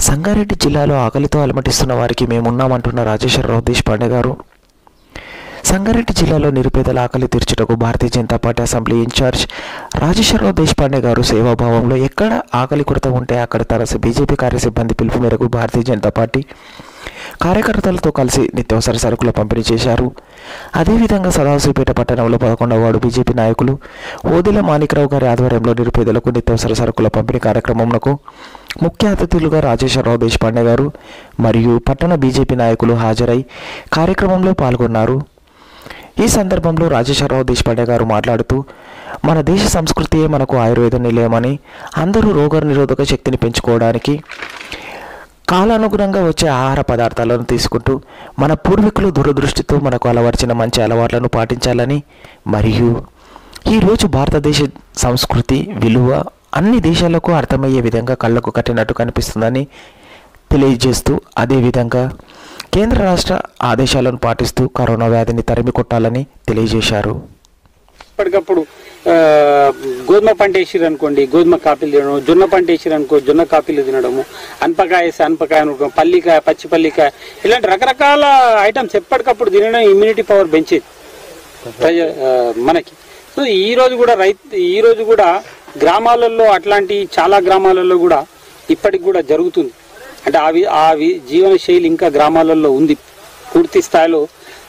సంగారెడ్డి జిల్లాలో ఆకలితో అలమటిస్తున్న వారికి మేమున్నామంటున్న రాజేశ్వరరావు దేశపాండే గారు సంగారెడ్డి జిల్లాలో నిరుపేదల ఆకలి తీర్చుటకు Bharatiya Janata Party assembly in-charge Rajeshwara Rao Deshpande garu సేవాభావంలో ఎక్కడ ఆకలి కొరత ఉంటే అక్కడ తన బీజేపీ కార్యసిబ్బంది పిలుపు మేరకు భారతీయ జనతా పార్టీ కార్యకర్తలతో కలిసి నిత్యావసర సరుకుల పంపిణీ చేశారు అదేవిధంగా సదాశివపేట పట్టణంలో పదకొండవ వార్డు బీజేపీ నాయకులు ఓదెల మాణిక్రావు గారి ఆధ్వర్యంలో నిరుపేదలకు నిత్యావసర సరుకుల పంపిణీ కార్యక్రమంకు ముఖ్య అతిథులుగా రాజేశ్వరరావు దేశపాండే గారు మరియు పట్టణ బీజేపీ నాయకులు హాజరై కార్యక్రమంలో పాల్గొన్నారు ఈ సందర్భంలో రాజేశ్వరరావు దేశపాండే గారు మాట్లాడుతూ మన దేశ సంస్కృతియే మనకు ఆయుర్వేద నిలయమని అందరూ రోగ నిరోధక శక్తిని పెంచుకోవడానికి కాలానుగుణంగా వచ్చే ఆహార పదార్థాలను తీసుకుంటూ మన పూర్వీకులు దురదృష్టితో మనకు అలవర్చిన మంచి అలవాట్లను పాటించాలని మరియు ఈరోజు భారతదేశ సంస్కృతి విలువ అన్ని దేశాలకు అర్థమయ్యే విధంగా కళ్ళకు కట్టినట్టు కనిపిస్తుందని తెలియజేస్తూ అదేవిధంగా కేంద్ర రాష్ట్ర ఆదేశాలను పాటిస్తూ కరోనా వ్యాధిని తరిమి కొట్టాలని తెలియజేశారు ఎప్పటికప్పుడు ఆ, గోధుమ పంట వేసిరు అనుకోండి గోధుమ కాపీలు తినడం జొన్న పంట వేసిరు అనుకో జొన్న కాపీలు తినడము అనపకాయ వేస్తే అనపకాయ అనుకో పల్లికాయ పచ్చి పల్లికాయ ఇలాంటి రకరకాల ఐటమ్స్ ఎప్పటికప్పుడు తినడం ఇమ్యూనిటీ పవర్ పెంచేది ప్రజ ఆ, మనకి సో ఈ రోజు కూడా రైతు ఈ రోజు కూడా గ్రామాలలో అట్లాంటి చాలా గ్రామాలలో కూడా ఇప్పటికి కూడా జరుగుతుంది అంటే ఆ వి- ఆ వి- జీవన శైలి ఇంకా గ్రామాలలో ఉంది పూర్తి స్థాయిలో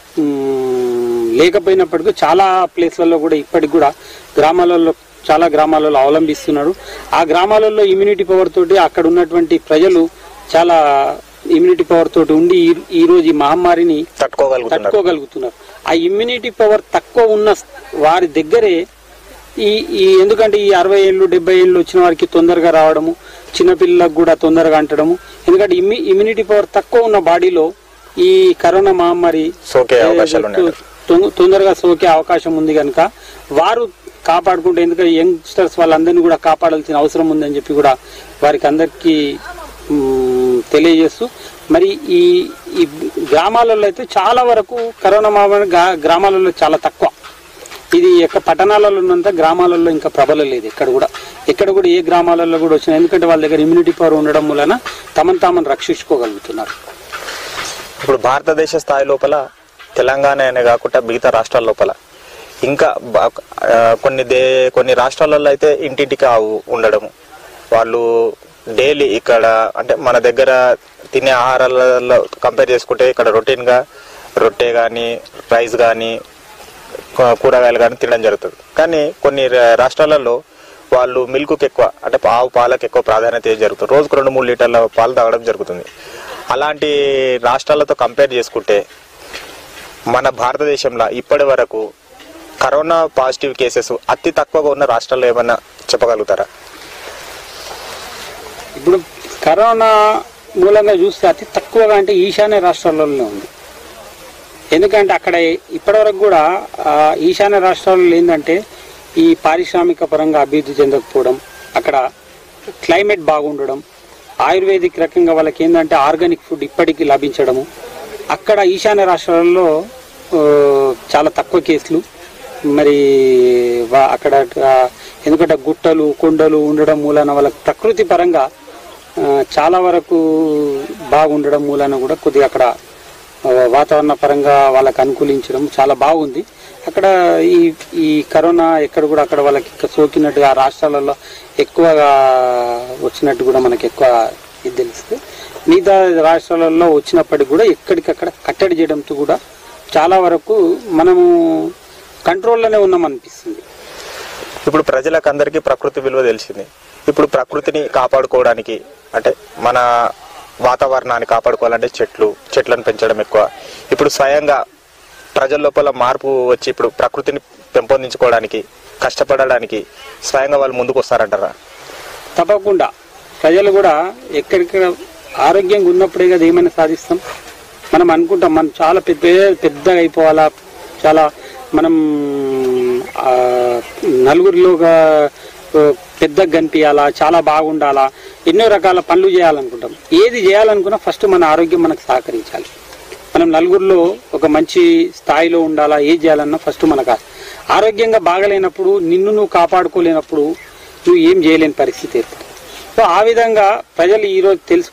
మ్, లేకపోయినప్పటికీ చాలా ప్లేస్లలో కూడా ఇప్పటికి కూడా గ్రామాలలో చాలా గ్రామాలలో అవలంబిస్తున్నారు ఆ గ్రామాలలో ఇమ్యూనిటీ పవర్ తోటి అక్కడ ఉన్నటువంటి ప్రజలు చాలా ఇమ్యూనిటీ పవర్ తోటి ఉండి ఈ- ఈ రోజు ఈ మహమ్మారిని తట్టుకోగలుగుతున్నారు తట్టుకోగలుగుతున్నారు ఆ ఇమ్యూనిటీ పవర్ తక్కువ ఉన్న వారి దగ్గరే ఈ ఈ ఎందుకంటే ఈ అరవై ఏళ్ళు డెబ్బై ఏళ్ళు వచ్చిన వారికి తొందరగా రావడము చిన్నపిల్లలకు కూడా తొందరగా అంటడము ఎందుకంటే ఇమ్యూ ఇమ్యూనిటీ పవర్ తక్కువ ఉన్న బాడీలో ఈ కరోనా మహమ్మారి సోకే అవకాశాలు ఉన్నాయి తొ- తొందరగా సోకే అవకాశం ఉంది కనుక వారు కాపాడుకుంటే ఎందుకంటే యంగ్స్టర్స్ వాళ్ళందరినీ కూడా కాపాడాల్సిన అవసరం ఉందని చెప్పి కూడా వారికి అందరికీ మ్, తెలియజేస్తూ మరి ఈ ఈ గ్రామాలలో అయితే చాలా వరకు కరోనా మహమ్మారి గా- గ్రామాలలో చాలా తక్కువ ఇది యొక్క పట్టణాలలో ఉన్నంత గ్రామాలలో ఇంకా ప్రబలలేదు ఎక్కడ కూడా ఎక్కడ కూడా ఏ గ్రామాలలో కూడా వచ్చినా ఎందుకంటే వాళ్ళ దగ్గర ఇమ్యూనిటీ పవర్ ఉండడం వలన తమను తామను రక్షించుకోగలుగుతున్నారు ఇప్పుడు భారతదేశ స్థాయి లోపల తెలంగాణ అనే కాకుండా మిగతా రాష్ట్రాల లోపల ఇంకా బా- ఆ, కొన్ని దే కొన్ని రాష్ట్రాలలో అయితే ఇంటింటికి ఆవు ఉండడము వాళ్ళు డైలీ ఇక్కడ అంటే మన దగ్గర తినే ఆహారాలలో కంపేర్ చేసుకుంటే ఇక్కడ రొటీన్గా రొట్టె కానీ రైస్ కానీ కూరగాయలు కానీ తినడం జరుగుతుంది కానీ కొన్ని రా- రాష్ట్రాలలో వాళ్ళు మిల్క్కి ఎక్కువ అంటే ఆవు పాలకు ఎక్కువ ప్రాధాన్యత ఇవ్వడం జరుగుతుంది రోజుకు రెండు మూడు లీటర్ల పాలు తాగడం జరుగుతుంది అలాంటి రాష్ట్రాలతో కంపేర్ చేసుకుంటే మన భారతదేశంలో ఇప్పటి వరకు కరోనా పాజిటివ్ కేసెస్ అతి తక్కువగా ఉన్న రాష్ట్రాల్లో ఏమన్నా చెప్పగలుగుతారా ఇప్పుడు కరోనా మూలంగా చూస్తే అతి తక్కువగా అంటే ఈశాన్య రాష్ట్రాలలోనే ఉంది ఎందుకంటే అక్కడ ఇప్పటివరకు కూడా ఆ, ఈశాన్య రాష్ట్రాలలో ఏంటంటే ఈ పారిశ్రామిక పరంగా అభివృద్ధి చెందకపోవడం అక్కడ క్లైమేట్ బాగుండడం ఆయుర్వేదిక్ రకంగా వాళ్ళకి ఏంటంటే ఆర్గానిక్ ఫుడ్ ఇప్పటికీ లభించడము అక్కడ ఈశాన్య రాష్ట్రాలలో ఆ, చాలా తక్కువ కేసులు మరి వా- అక్కడ ఆ, ఎందుకంటే గుట్టలు కొండలు ఉండడం మూలాన వాళ్ళకి ప్రకృతి పరంగా ఆ, చాలా వరకు బాగుండడం మూలాన కూడా కొద్దిగా అక్కడ ఆ, వాతావరణ పరంగా వాళ్ళకి అనుకూలించడం చాలా బాగుంది అక్కడ ఈ ఈ కరోనా ఎక్కడ కూడా అక్కడ వాళ్ళకి ఇంకా సోకినట్టుగా ఆ రాష్ట్రాలలో ఎక్కువగా వచ్చినట్టు కూడా మనకి ఎక్కువ ఇది తెలుస్తుంది మిగతా రాష్ట్రాలలో వచ్చినప్పటికి కూడా ఎక్కడికక్కడ కట్టడి చేయడంతో కూడా చాలా వరకు మనము కంట్రోల్లోనే ఉన్నాం అనిపిస్తుంది ఇప్పుడు ప్రజలకు అందరికీ ప్రకృతి విలువ తెలిసింది ఇప్పుడు ప్రకృతిని కాపాడుకోవడానికి అంటే మన వాతావరణాన్ని కాపాడుకోవాలంటే చెట్లు చెట్లను పెంచడం ఎక్కువ ఇప్పుడు స్వయంగా ప్రజల లోపల మార్పు వచ్చి ఇప్పుడు ప్రకృతిని పెంపొందించుకోవడానికి కష్టపడడానికి స్వయంగా వాళ్ళు ముందుకు వస్తారంటారా తప్పకుండా ప్రజలు కూడా ఎక్కడిక్కడ ఆరోగ్యంగా ఉన్నప్పుడే కదా ఏమైనా సాధిస్తాం మనం అనుకుంటాం మనం చాలా పెద్ద పెద్దగా అయిపోవాలా చాలా మనం ఆ, నలుగురిలోగా ఆ, పెద్దగా కనిపించాలా చాలా బాగుండాలా ఎన్నో రకాల పనులు చేయాలనుకుంటాం ఏది చేయాలనుకున్నా ఫస్ట్ మన ఆరోగ్యం మనకు సహకరించాలి మనం నలుగురిలో ఒక మంచి స్థాయిలో ఉండాలా ఏది చేయాలన్నా ఫస్ట్ మనకు ఆరోగ్యంగా బాగలేనప్పుడు నిన్ను నువ్వు కాపాడుకోలేనప్పుడు నువ్వు ఏం చేయలేని పరిస్థితి ఏర్పడుతుంది సో ఆ విధంగా ప్రజలు ఈరోజు తెలుసుకోవాలి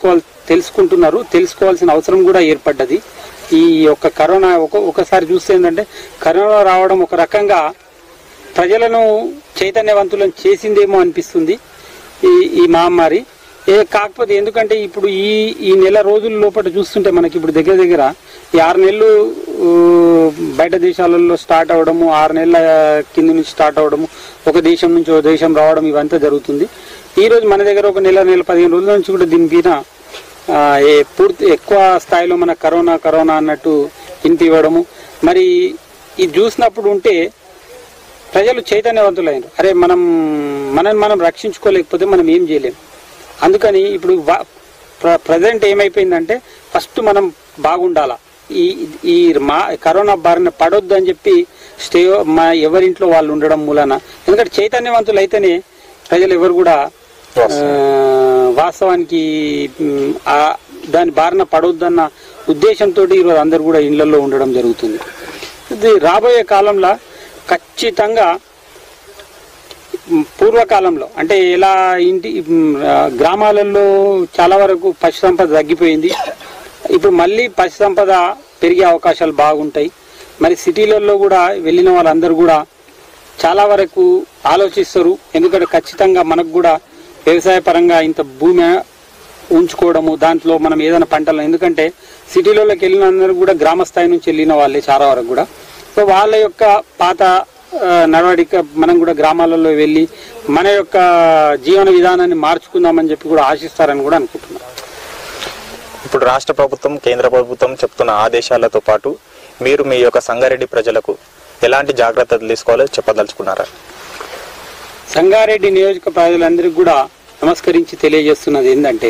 తెలుసుకుంటున్నారు తెలుసుకోవాల్సిన అవసరం కూడా ఏర్పడ్డది ఈ యొక్క కరోనా ఒక ఒకసారి చూస్తే ఏంటంటే కరోనా రావడం ఒక రకంగా ప్రజలను చైతన్యవంతులను చేసిందేమో అనిపిస్తుంది ఈ ఈ మహమ్మారి ఏ కాకపోతే ఎందుకంటే ఇప్పుడు ఈ ఈ నెల రోజుల లోపల చూస్తుంటే మనకి ఇప్పుడు దగ్గర దగ్గర ఈ ఆరు నెలలు ఊ, బయట దేశాలలో స్టార్ట్ అవ్వడము ఆరు నెలల కింద నుంచి స్టార్ట్ అవ్వడము ఒక దేశం నుంచి ఒక దేశం రావడం ఇవంతా జరుగుతుంది ఈ రోజు మన దగ్గర ఒక నెల నెల పదిహేను రోజుల నుంచి కూడా దీని మీద ఆ, ఏ పూర్తి ఎక్కువ స్థాయిలో మన కరోనా కరోనా అన్నట్టు వినిపివ్వడము మరి ఇది చూసినప్పుడు ఉంటే ప్రజలు చైతన్యవంతులైన అరే మనం మనం మనం రక్షించుకోలేకపోతే మనం ఏం చేయలేం అందుకని ఇప్పుడు ప్రజెంట్ ఏమైపోయిందంటే ఫస్ట్ మనం బాగుండాలా ఈ ఈ మా కరోనా బారిన పడొద్దు అని చెప్పి స్టే మా ఎవరింట్లో వాళ్ళు ఉండడం మూలన ఎందుకంటే చైతన్యవంతులు అయితేనే ప్రజలు ఎవరు కూడా ఆ, వాస్తవానికి మ్, ఆ దాని బారిన పడొద్దన్న ఉద్దేశంతో ఈరోజు అందరు కూడా ఇళ్లలో ఉండడం జరుగుతుంది ఇది రాబోయే కాలంలో ఖచ్చితంగా మ్, పూర్వకాలంలో అంటే ఇలా ఇంటి మ్, ఆ, గ్రామాలలో చాలా వరకు పశు సంపద తగ్గిపోయింది ఇప్పుడు మళ్ళీ పశు సంపద పెరిగే అవకాశాలు బాగుంటాయి మరి సిటీలలో కూడా వెళ్ళిన వాళ్ళందరూ కూడా చాలా వరకు ఆలోచిస్తారు ఎందుకంటే ఖచ్చితంగా మనకు కూడా వ్యవసాయ పరంగా ఇంత భూమి ఉంచుకోవడము దాంట్లో మనం ఏదైనా పంటలు ఎందుకంటే సిటీలలోకి వెళ్ళిన అందరూ కూడా గ్రామ స్థాయి నుంచి వెళ్ళిన వాళ్ళే చాలా వరకు కూడా సో వాళ్ళ యొక్క పాత ఆ, నడవడిక మనం కూడా గ్రామాలలో వెళ్ళి మన యొక్క జీవన విధానాన్ని మార్చుకుందామని చెప్పి కూడా ఆశిస్తారని కూడా అనుకుంటున్నాను ఇప్పుడు రాష్ట్ర ప్రభుత్వం కేంద్ర ప్రభుత్వం చెప్తున్న ఆదేశాలతో పాటు మీరు మీ యొక్క సంగారెడ్డి ప్రజలకు ఎలాంటి జాగ్రత్తలు తీసుకోవాలో చెప్పదలుచుకున్నారా సంగారెడ్డి నియోజక ప్రజలందరికీ కూడా నమస్కరించి తెలియజేస్తున్నది ఏంటంటే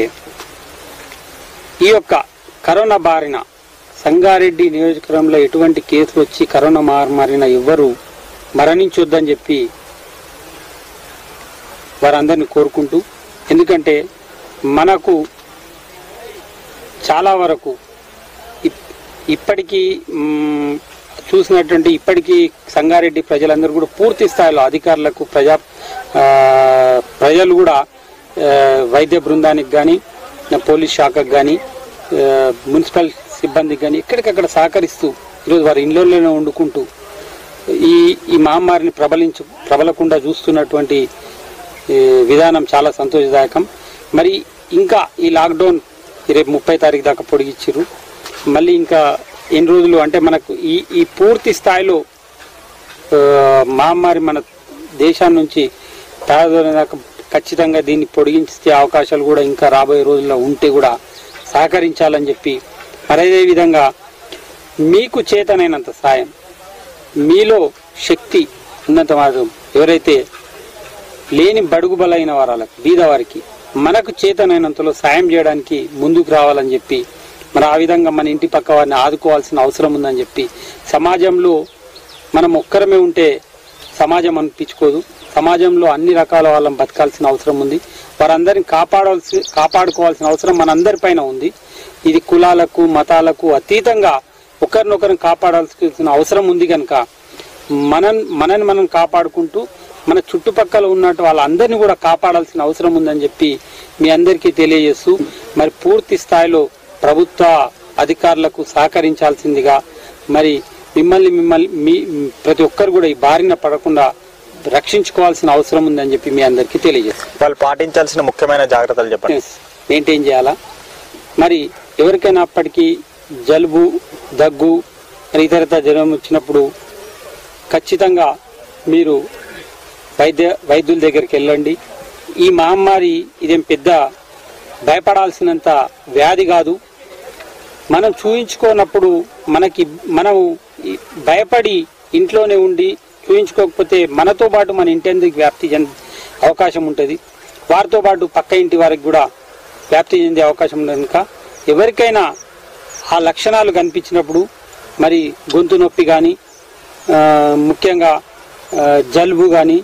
ఈ యొక్క కరోనా బారిన సంగారెడ్డి నియోజకవర్గంలో ఎటువంటి కేసులు వచ్చి కరోనా మారిన ఎవ్వరు మరణించొద్దని చెప్పి వారందరిని కోరుకుంటూ ఎందుకంటే మనకు చాలా వరకు ఇప్- ఇప్పటికీ మ్, చూసినటువంటి ఇప్పటికీ సంగారెడ్డి ప్రజలందరూ కూడా పూర్తి స్థాయిలో అధికారులకు ప్రజా ఆ, ప్రజలు కూడా ఆ, వైద్య బృందానికి కానీ పోలీస్ శాఖకు కానీ మున్సిపల్ సిబ్బందికి కానీ ఎక్కడికక్కడ సహకరిస్తూ ఈరోజు వారి ఇళ్ళల్లోనే వండుకుంటూ ఈ ఈ మహమ్మారిని ప్రబలించు ప్రబలకుండా చూస్తున్నటువంటి ఈ విధానం చాలా సంతోషదాయకం మరి ఇంకా ఈ లాక్డౌన్ రేపు ముప్పై తారీఖు దాకా పొడిగిచ్చిర్రు మళ్ళీ ఇంకా ఎన్ని రోజులు అంటే మనకు ఈ ఈ పూర్తి స్థాయిలో ఆ, మహమ్మారి మన దేశాన్ని నుంచి ప్రారంభం దాకా ఖచ్చితంగా దీన్ని పొడిగించే అవకాశాలు కూడా ఇంకా రాబోయే రోజుల్లో ఉంటే కూడా సహకరించాలని చెప్పి మరి అదే విధంగా మీకు చేతనైనంత సాయం మీలో శక్తి ఉన్నంత మాత్రం ఎవరైతే లేని బడుగు బలైన వారాలకు బీదవారికి మనకు చేతనైనంతలో సాయం చేయడానికి ముందుకు రావాలని చెప్పి మరి ఆ విధంగా మన ఇంటి పక్క వారిని ఆదుకోవాల్సిన అవసరం ఉందని చెప్పి సమాజంలో మనం ఒక్కరమే ఉంటే సమాజం అనిపించుకోదు సమాజంలో అన్ని రకాల వాళ్ళని బతకాల్సిన అవసరం ఉంది వారందరిని కాపాడాల్సి కాపాడుకోవాల్సిన అవసరం మనందరిపైన ఉంది ఇది కులాలకు మతాలకు అతీతంగా ఒకరినొకరిని కాపాడాల్సిన అవసరం ఉంది కనుక మనం మనని మనం కాపాడుకుంటూ మన చుట్టుపక్కల ఉన్నట్టు వాళ్ళందరినీ కూడా కాపాడాల్సిన అవసరం ఉందని చెప్పి మీ అందరికీ తెలియజేస్తూ మరి పూర్తి స్థాయిలో ప్రభుత్వ అధికారులకు సహకరించాల్సిందిగా మరి మిమ్మల్ని మిమ్మల్ని మీ ప్రతి ఒక్కరు కూడా ఈ బారిన పడకుండా రక్షించుకోవాల్సిన అవసరం ఉందని చెప్పి మీ అందరికీ తెలియజేస్తాం వాళ్ళు పాటించాల్సిన ముఖ్యమైన జాగ్రత్తలు చెప్పండి మెయింటైన్ చేయాలా మరి ఎవరికైనా అప్పటికి జలుబు దగ్గు మరి ఇతరత జ్వరం వచ్చినప్పుడు ఖచ్చితంగా మీరు వైద్య వైద్యుల దగ్గరికి వెళ్ళండి ఈ మహమ్మారి ఇదేం పెద్ద భయపడాల్సినంత వ్యాధి కాదు మనం చూయించుకోనప్పుడు మనకి మనం ఈ భయపడి ఇంట్లోనే ఉండి చూయించుకోకపోతే మనతో పాటు మన ఇంటి వ్యాప్తి చెంద అవకాశం ఉంటుంది వారితో పాటు పక్క ఇంటి వారికి కూడా వ్యాప్తి చెందే అవకాశం ఉంది కనుక ఎవరికైనా ఆ లక్షణాలు కనిపించినప్పుడు మరి గొంతు నొప్పి కానీ ముఖ్యంగా ఆ, జలుబు కానీ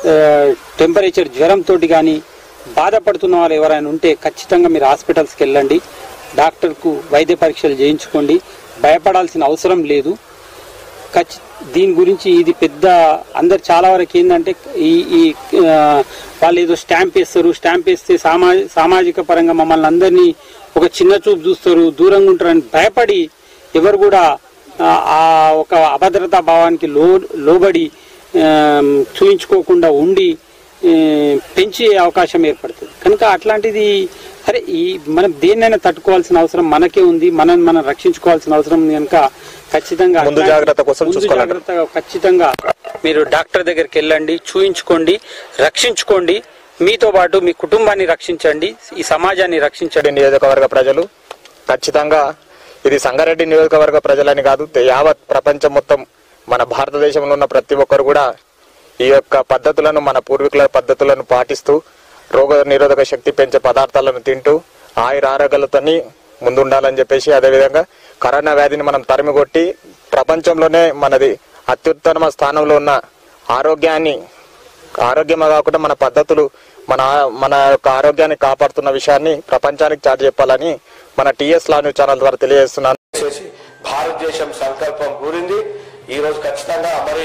టెంపరేచర్ జ్వరంతో కానీ బాధపడుతున్న వాళ్ళు ఎవరైనా ఉంటే ఖచ్చితంగా మీరు హాస్పిటల్స్కి వెళ్ళండి డాక్టర్కు వైద్య పరీక్షలు చేయించుకోండి భయపడాల్సిన అవసరం లేదు ఖచ్చి దీని గురించి ఇది పెద్ద అందరు చాలా వరకు ఏంటంటే ఈ ఈ ఆ, వాళ్ళు ఏదో స్టాంప్ వేస్తారు స్టాంప్ వేస్తే సామా సామాజిక పరంగా మమ్మల్ని అందరినీ ఒక చిన్న చూపు చూస్తారు దూరంగా ఉంటారని భయపడి ఎవరు కూడా ఆ, ఆ ఒక అభద్రతా భావానికి లో లోబడి ఆమ్, చూయించుకోకుండా ఉండి ఆ, పెంచే అవకాశం ఏర్పడుతుంది కనుక అట్లాంటిది సరే ఈ మనం దేన్నైనా తట్టుకోవాల్సిన అవసరం మనకే ఉంది మనం మనం రక్షించుకోవాల్సిన అవసరం ఉంది కనుక ఖచ్చితంగా ముందు అట్లాంటి- జాగ్రత్త కోసం ముందు చూసుకోవాలంట. జాగ్రత్తగా ఖచ్చితంగా మీరు డాక్టర్ దగ్గరికి వెళ్ళండి చూయించుకోండి రక్షించుకోండి మీతో పాటు మీ కుటుంబాన్ని రక్షించండి ఈ సమాజాన్ని రక్షించండి సంగారెడ్డి నియోజకవర్గ ప్రజలు ఖచ్చితంగా ఇది సంగారెడ్డి నియోజకవర్గ ప్రజలని కాదు తే- యావత్ ప్రపంచం మొత్తం మన భారతదేశంలో ఉన్న ప్రతి ఒక్కరు కూడా ఈ యొక్క పద్ధతులను మన పూర్వీకుల పద్ధతులను పాటిస్తూ రోగ నిరోధక శక్తి పెంచే పదార్థాలను తింటూ ఆయుర ఆరోగ్యాలతోని ముందుండాలని చెప్పేసి అదేవిధంగా కరోనా వ్యాధిని మనం తరిమి కొట్టి ప్రపంచంలోనే మనది అత్యుత్తమ స్థానంలో ఉన్న ఆరోగ్యాన్ని ఆరోగ్యమే కాకుండా మన పద్ధతులు మన మన యొక్క ఆరోగ్యాన్ని కాపాడుతున్న విషయాన్ని ప్రపంచానికి చాటి చెప్పాలని మన టిఎస్ లా న్యూస్ ఛానల్ ద్వారా తెలియజేస్తున్నాను చేసి భారతదేశం సంకల్పం కూరింది ఈ రోజు ఖచ్చితంగా మరి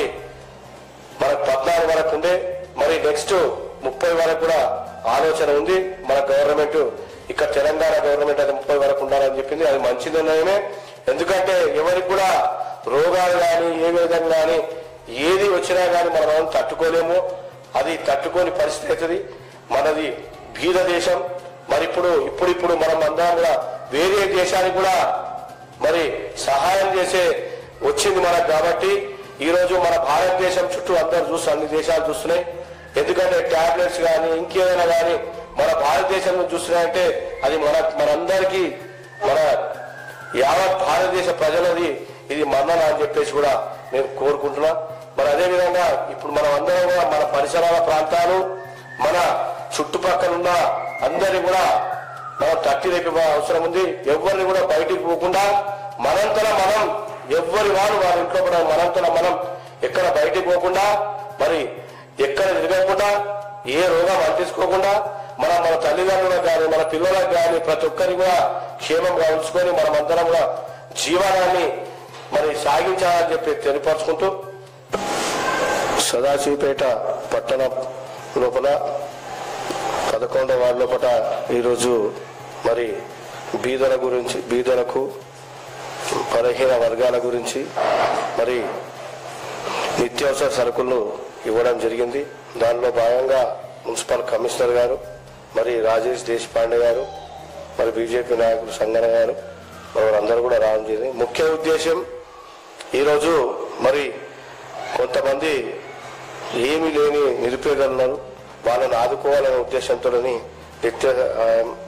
మనకు పద్నాలుగు వరకు ఉండే మరి నెక్స్ట్ ముప్పై వరకు కూడా ఆలోచన ఉంది మన గవర్నమెంట్ ఇక్కడ తెలంగాణ గవర్నమెంట్ అది ముప్పై వరకు ఉండాలని చెప్పింది అది మంచి నిర్ణయమే ఎందుకంటే ఎవరికి కూడా రోగాలు కానీ ఏ విధంగా కానీ ఏది వచ్చినా కానీ మనం మనం తట్టుకోలేము అది తట్టుకోని పరిస్థితి అవుతుంది మనది బీద దేశం మరి ఇప్పుడు ఇప్పుడు ఇప్పుడు మనం అందరం కూడా వేరే దేశానికి కూడా మరి సహాయం చేసే వచ్చింది మనకు కాబట్టి ఈ రోజు మన భారతదేశం చుట్టూ అందరు చూస్తూ అన్ని దేశాలు చూస్తున్నాయి ఎందుకంటే టాబ్లెట్స్ కానీ ఇంకేదైనా కానీ మన భారతదేశం నుంచి చూస్తున్నాయంటే అది మన మనందరికీ మన యావత్ భారతదేశ ప్రజలది ఇది మన్నన అని చెప్పేసి కూడా నేను కోరుకుంటున్నా మరి అదే విధంగా ఇప్పుడు మనం అందరం కూడా మన పరిసరాల ప్రాంతాలు మన చుట్టుపక్కల ఉన్న అందరి కూడా మనం తట్టి రేపే అవసరం ఉంది ఎవరిని కూడా బయటికి పోకుండా మనంతల మనం ఎవ్వరి వారు వారి ఇంట్లో కూడా మనంతల మనం ఎక్కడ బయటికి పోకుండా మరి ఎక్కడ తిరగకుండా ఏ రోగం అంటించుకోకుండా మనం మన తల్లిదండ్రులకు కానీ మన పిల్లలకు కానీ ప్రతి ఒక్కరిని కూడా క్షేమంగా ఉంచుకొని మనం అందరం కూడా జీవనాన్ని మరి సాగించాలని చెప్పి తెలియపరచుకుంటూ సదాశివపేట పట్టణ లోపల పదకొండవ వార్డు లోపల ఈరోజు మరి బీదల గురించి బీదలకు బలహీన వర్గాల గురించి మరి నిత్యావసర సరుకులు ఇవ్వడం జరిగింది దానిలో భాగంగా మున్సిపల్ కమిషనర్ గారు మరి రాజేష్ దేశపాండే గారు మరి బీజేపీ నాయకులు సంగన గారు మరి అందరూ కూడా రావడం జరిగింది ముఖ్య ఉద్దేశం ఈరోజు మరి కొంతమంది ఏమీ లేని నిరుపేదలు ఉన్నారు వాళ్ళని ఆదుకోవాలనే ఉద్దేశంతో నిత్య ఆ,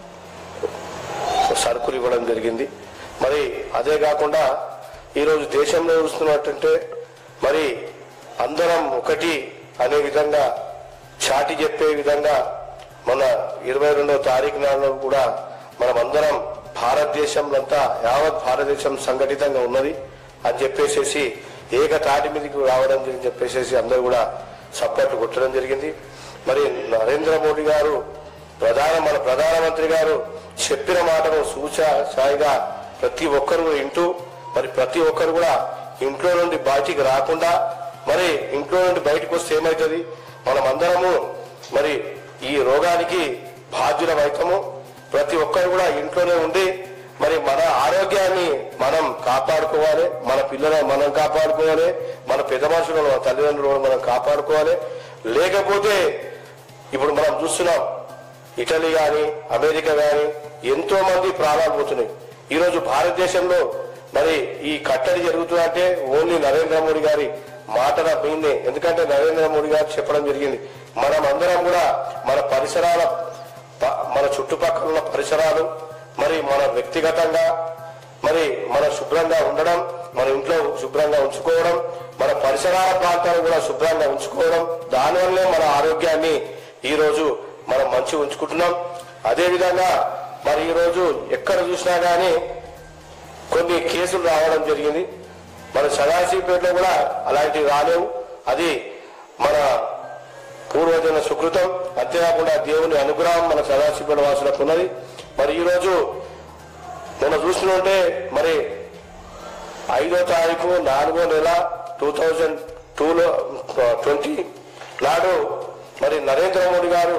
సరుకులు ఇవ్వడం జరిగింది మరి అదే కాకుండా ఈరోజు దేశంలో చూస్తున్నట్టంటే మరి అందరం ఒకటి అనే విధంగా చాటి చెప్పే విధంగా మన ఇరవై రెండవ తారీఖు నాడు కూడా మనం అందరం భారతదేశంలో అంతా యావత్ భారతదేశం సంఘటితంగా ఉన్నది అని చెప్పేసేసి ఏకతాటి మీదకి రావడం జరిగింది చెప్పేసేసి అందరూ కూడా సపోర్ట్ కొట్టడం జరిగింది మరి నరేంద్ర మోడీ గారు ప్రధాన మన ప్రధానమంత్రి గారు చెప్పిన మాటను సూచా సాయిగా ప్రతి ఒక్కరు కూడా వింటూ మరి ప్రతి ఒక్కరు కూడా ఇంట్లో నుండి బయటికి రాకుండా మరి ఇంట్లో నుండి బయటకు వస్తే ఏమవుతుంది మనం అందరము మరి ఈ రోగానికి బాధ్యులమవుతాము ప్రతి ఒక్కరు కూడా ఇంట్లోనే ఉండి మరి మన ఆరోగ్యాన్ని మనం కాపాడుకోవాలి మన పిల్లలను మనం కాపాడుకోవాలి మన పెద్ద మనుషులను మన తల్లిదండ్రులను మనం కాపాడుకోవాలి లేకపోతే ఇప్పుడు మనం చూస్తున్నాం ఇటలీ గాని అమెరికా గాని ఎంతో మంది ప్రాణాలు పోతున్నాయి ఈ రోజు భారతదేశంలో మరి ఈ కట్టడి జరుగుతుందంటే ఓన్లీ నరేంద్ర మోడీ గారి మాటల మీదే ఎందుకంటే నరేంద్ర మోడీ గారు చెప్పడం జరిగింది మనం అందరం కూడా మన పరిసరాల ప- మన చుట్టుపక్కల ఉన్న పరిసరాలు మరి మన వ్యక్తిగతంగా మరి మన శుభ్రంగా ఉండడం మన ఇంట్లో శుభ్రంగా ఉంచుకోవడం మన పరిసరాల ప్రాంతాలు కూడా శుభ్రంగా ఉంచుకోవడం దానివల్లే మన ఆరోగ్యాన్ని ఈ రోజు మనం మంచి ఉంచుకుంటున్నాం అదే విధంగా మరి ఈ రోజు ఎక్కడ చూసినా గానీ కొన్ని కేసులు రావడం జరిగింది మన సదాశివపేటలో కూడా అలాంటివి రాలేవు అది మన పూర్వజన సుకృతం అంతేకాకుండా దేవుని అనుగ్రహం మన సదాశివపేట వాసులకు ఉన్నది మరి ఈ రోజు మొన్న చూస్తుంటే మరి ఐదో తారీఖు నాలుగో నెల టూ థౌజండ్ టూలో ట్వంటీ నాడు మరి నరేంద్ర మోడీ గారు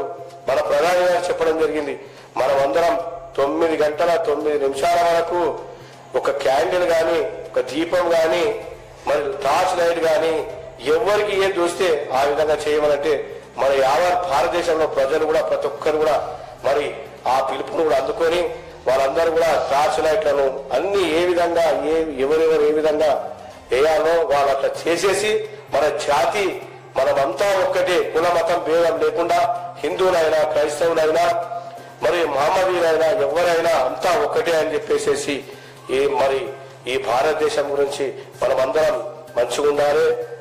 మన ప్రధాని గారు చెప్పడం జరిగింది మనమందరం తొమ్మిది గంటల తొమ్మిది నిమిషాల వరకు ఒక క్యాండిల్ గాని ఒక దీపం గాని మరి టార్చ్ లైట్ గాని ఎవరికి ఏం చూస్తే ఆ విధంగా చేయమనంటే మన యావత్ భారతదేశంలో ప్రజలు కూడా ప్రతి ఒక్కరు కూడా మరి ఆ పిలుపును కూడా అందుకొని వాళ్ళందరూ కూడా టార్చ్ లైట్లను అన్ని ఏ విధంగా ఏ ఎవరెవరు ఏ విధంగా వేయాలో వాళ్ళు అట్లా చేసేసి మన జాతి మనమంతా ఒక్కటే కుల మతం భేదం లేకుండా హిందువులైనా క్రైస్తవులైనా మరి మహమ్మదీలైనా ఎవరైనా అంతా ఒక్కటే అని చెప్పేసేసి ఈ మరి ఈ భారతదేశం గురించి మనమందరం మంచిగా ఉండాలి